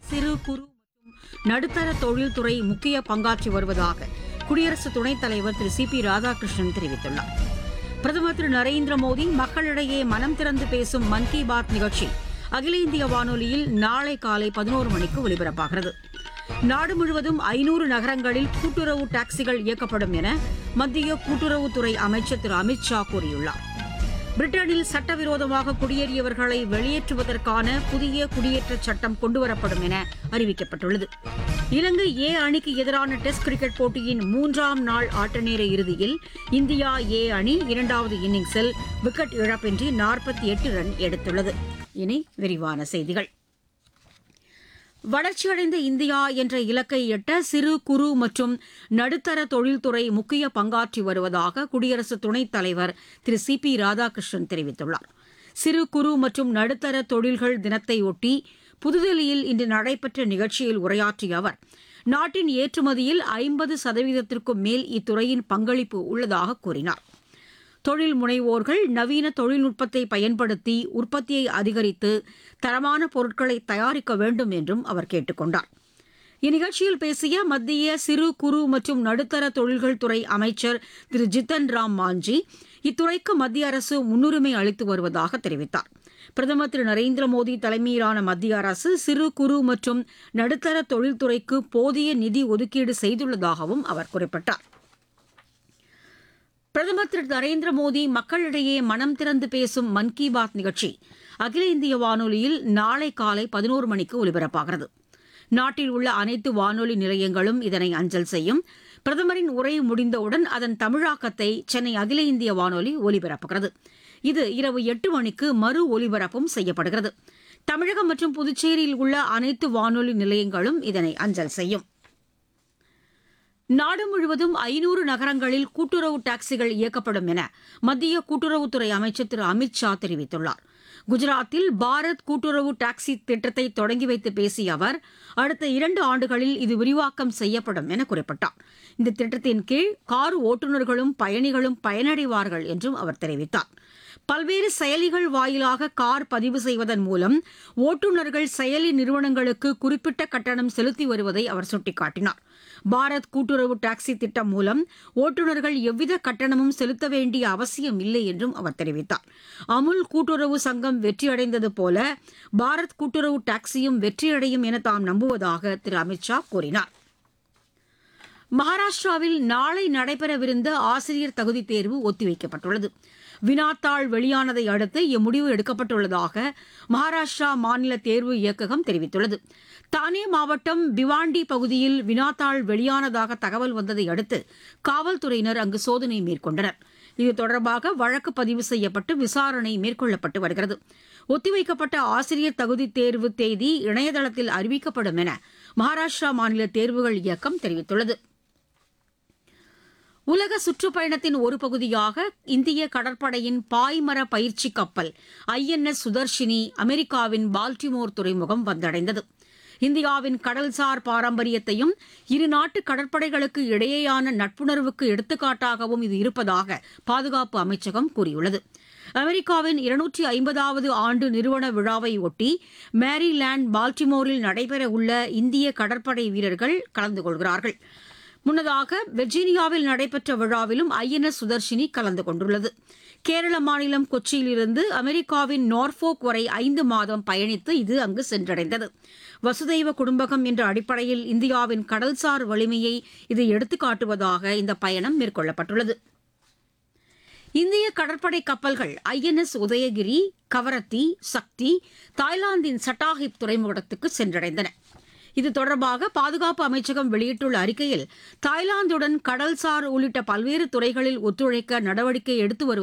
சிறு குறு மற்றும் நடுத்தர தொழில்துறை முக்கிய பங்காற்றி வருவதாக குடியரசு துணைத் தலைவர் திரு சி பி ராதாகிருஷ்ணன் தெரிவித்துள்ளார் பிரதமர் திரு நரேந்திர மோடி மக்களிடையே மனம் திறந்து பேசும் மன் கி பாத் நிகழ்ச்சி அகில இந்திய வானொலியில் நாளை காலை பதினோரு மணிக்கு ஒலிபரப்பாகிறது நாடு முழுவதும் ஐநூறு நகரங்களில் கூட்டுறவு டாக்ஸிகள் இயக்கப்படும் என மத்திய கூட்டுறவுத்துறை அமைச்சர் திரு அமித் ஷா கூறியுள்ளார் பிரிட்டனில் சட்டவிரோதமாக குடியேறியவர்களை வெளியேற்றுவதற்கான புதிய குடியேற்றச் சட்டம் கொண்டுவரப்படும் என அறிவிக்கப்பட்டுள்ளது இலங்கை ஏ அணிக்கு எதிரான டெஸ்ட் கிரிக்கெட் போட்டியின் மூன்றாம் நாள் ஆட்டநேர இறுதியில் இந்தியா ஏ அணி இரண்டாவது இன்னிங்ஸில் விக்கெட் இழப்பின்றி நாற்பத்தி எட்டு ரன் எடுத்துள்ளது இனி விரிவான செய்திகள் வளர்ச்சியடைந்த இந்தியா என்ற இலக்கை எட்ட சிறு குறு மற்றும் நடுத்தர தொழில்துறை முக்கிய பங்காற்றி வருவதாக குடியரசு துணைத் தலைவர் திரு சி பி ராதாகிருஷ்ணன் தெரிவித்துள்ளார் சிறு குறு மற்றும் நடுத்தர தொழில்கள் தினத்தையொட்டி புதுதில்லியில் இன்று நடைபெற்ற நிகழ்ச்சியில் உரையாற்றிய அவர் நாட்டின் ஏற்றுமதியில் ஐம்பது சதவீதத்திற்கும் மேல் இத்துறையின் பங்களிப்பு உள்ளதாக கூறினார் தொழில் முனைவோர்கள் நவீன தொழில்நுட்பத்தை பயன்படுத்தி உற்பத்தியை அதிகரித்து தரமான பொருட்களை தயாரிக்க வேண்டும் என்றும் அவர் கேட்டுக் கொண்டார் இந்நிகழ்ச்சியில் பேசிய மத்திய சிறு குறு மற்றும் நடுத்தர தொழில்கள் துறை அமைச்சர் திரு ஜித்தன் ராம் மாஞ்சி இத்துறைக்கு மத்திய அரசு முன்னுரிமை அளித்து வருவதாக தெரிவித்தார் பிரதமர் திரு நரேந்திர மோடி தலைமையிலான மத்திய அரசு சிறு குறு மற்றும் நடுத்தர தொழில்துறைக்கு போதிய நிதி ஒதுக்கீடு செய்துள்ளதாகவும் அவர் குறிப்பிட்டார் பிரதமர் திரு நரேந்திர மோடி மக்களிடையே மனம் திறந்து பேசும் மன் கி பாத் நிகழ்ச்சி அகில இந்திய வானொலியில் நாளை காலை பதினோரு மணிக்கு ஒலிபரப்பாகிறது நாட்டில் உள்ள அனைத்து வானொலி நிலையங்களும் இதனை அஞ்சல் செய்யும் பிரதமரின் உரை முடிந்தவுடன் அதன் தமிழாக்கத்தை சென்னை அகில இந்திய வானொலி ஒலிபரப்புகிறது இது இரவு எட்டு மணிக்கு மறு ஒலிபரப்பும் செய்யப்படுகிறது தமிழகம் மற்றும் புதுச்சேரியில் உள்ள அனைத்து வானொலி நிலையங்களும் இதனை அஞ்சல் செய்யும் நாடு முழுவதும் ஐநூறு நகரங்களில் கூட்டுறவு டாக்ஸிகள் இயக்கப்படும் என மத்திய கூட்டுறவுத்துறை அமைச்சர் திரு அமித் ஷா தெரிவித்துள்ளார் குஜராத்தில் பாரத் கூட்டுறவு டாக்ஸி திட்டத்தை தொடங்கி வைத்து பேசிய அவர் அடுத்த இரண்டு ஆண்டுகளில் இது விரிவாக்கம் செய்யப்படும் என குறிப்பிட்டார் இந்த திட்டத்தின் கீழ் கார் ஓட்டுநர்களும் பயணிகளும் பயனடைவார்கள் என்றும் அவர் தெரிவித்தார் பல்வேறு செயலிகள் வாயிலாக கார் பதிவு செய்வதன் மூலம் ஓட்டுநர்கள் செயலி நிறுவனங்களுக்கு குறிப்பிட்ட கட்டணம் செலுத்தி வருவதை அவர் சுட்டிக்காட்டினார் பாரத் கூட்டுறவு டாக்ஸி திட்டம் மூலம் ஓட்டுநர்கள் எவ்வித கட்டணமும் செலுத்த வேண்டிய அவசியம் இல்லை என்றும் அவர் தெரிவித்தார் அமுல் கூட்டுறவு சங்கம் வெற்றியடைந்தது போல பாரத் கூட்டுறவு டாக்ஸியும் வெற்றியடையும் என தாம் நம்புவதாக திரு அமித்ஷா கூறினார் மகாராஷ்டிராவில் நாளை நடைபெறவிருந்த ஆசிரியர் தகுதித் தேர்வு ஒத்திவைக்கப்பட்டுள்ளது வினாத்தாள் வெளியானதை அடுத்து இம்முடிவு எடுக்கப்பட்டுள்ளதாக மகாராஷ்டிரா மாநில தேர்வு இயக்ககம் தெரிவித்துள்ளது தானே மாவட்டம் பிவாண்டி பகுதியில் வினாத்தாள் வெளியானதாக தகவல் வந்ததை அடுத்து காவல்துறையினர் அங்கு சோதனை மேற்கொண்டனர் இது தொடர்பாக வழக்கு பதிவு செய்யப்பட்டு விசாரணை மேற்கொள்ளப்பட்டு வருகிறது ஒத்திவைக்கப்பட்ட ஆசிரியர் தகுதித் தேர்வு தேதி இணையதளத்தில் அறிவிக்கப்படும் என மகாராஷ்டிரா மாநில தேர்வுகள் இயக்கம் தெரிவித்துள்ளது உலக சுற்றுப்பயணத்தின் ஒரு பகுதியாக இந்திய கடற்படையின் பாய்மர பயிற்சி கப்பல் ஐஎன்எஸ் சுதர்ஷினி அமெரிக்காவின் பால்டிமோர் துறைமுகம் வந்தடைந்தது இந்தியாவின் கடல்சார் பாரம்பரியத்தையும் இரு நாட்டு கடற்படைகளுக்கு இடையேயான நட்புணர்வுக்கு எடுத்துக்காட்டாகவும் இது இருப்பதாக பாதுகாப்பு அமைச்சகம் கூறியுள்ளது அமெரிக்காவின் இருநூற்றி ஐம்பதாவது ஆண்டு நிறுவன விழாவை ஒட்டி மேரிலாந்து பால்டிமோரில் நடைபெறவுள்ள இந்திய கடற்படை வீரர்கள் கலந்து கொள்கிறார்கள் முன்னதாக வெர்ஜீனியாவில் நடைபெற்ற விழாவிலும் ஐஎன்எஸ் சுதர்ஷினி கலந்து கொண்டுள்ளது கேரள மாநிலம் கொச்சியிலிருந்து அமெரிக்காவின் நார்ஃபோக் வரை ஐந்து மாதம் பயணித்து இது அங்கு சென்றடைந்தது வசுதெய்வ குடும்பகம் என்ற அடிப்படையில் இந்தியாவின் கடல்சார் வலிமையை இது எடுத்துக்காட்டுவதாக இந்த பயணம் மேற்கொள்ளப்பட்டுள்ளது இந்திய கடற்படை கப்பல்கள் ஐஎன்எஸ் உதயகிரி கவரத்தி சக்தி தாய்லாந்தின் சட்டாஹிப் துறைமுகத்துக்கு சென்றடைந்தன இது தொடர்பாக பாதுகாப்பு அமைச்சகம் வெளியிட்டுள்ள அறிக்கையில் தாய்லாந்துடன் கடல்சார் உள்ளிட்ட பல்வேறு துறைகளில் ஒத்துழைக்க நடவடிக்கை எடுத்து வருவதாக